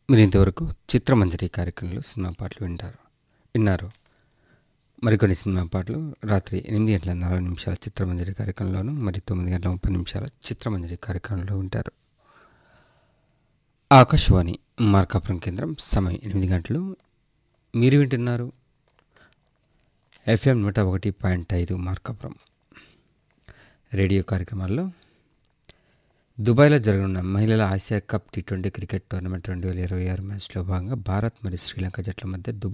మీరు ఇంతవరకు చిత్రమంజరి కార్యక్రమంలో సినిమా పాటలు వింటారు విన్నారు మరికొన్ని సినిమా పాటలు రాత్రి ఎనిమిది గంటల నలభై నిమిషాల చిత్రమంజరి కార్యక్రమంలోను మరి తొమ్మిది గంటల ముప్పై నిమిషాల చిత్రమంజరి కార్యక్రమంలో వింటారు ఆకాశవాణి మార్కాపురం కేంద్రం సమయం ఎనిమిది గంటలు మీరు వింటున్నారు ఎఫ్ఎం నూట ఒకటి పాయింట్ ఐదు మార్కాపురం రేడియో కార్యక్రమాల్లో దుబాయ్లో జరగనున్న మహిళల Asia cup T twenty cricket tournament రెండు వేల ఇరవై ఆరు మ్యాచ్లో భాగంగా భారత్ మరియు శ్రీలంక జట్ల మధ్య దుబాయ్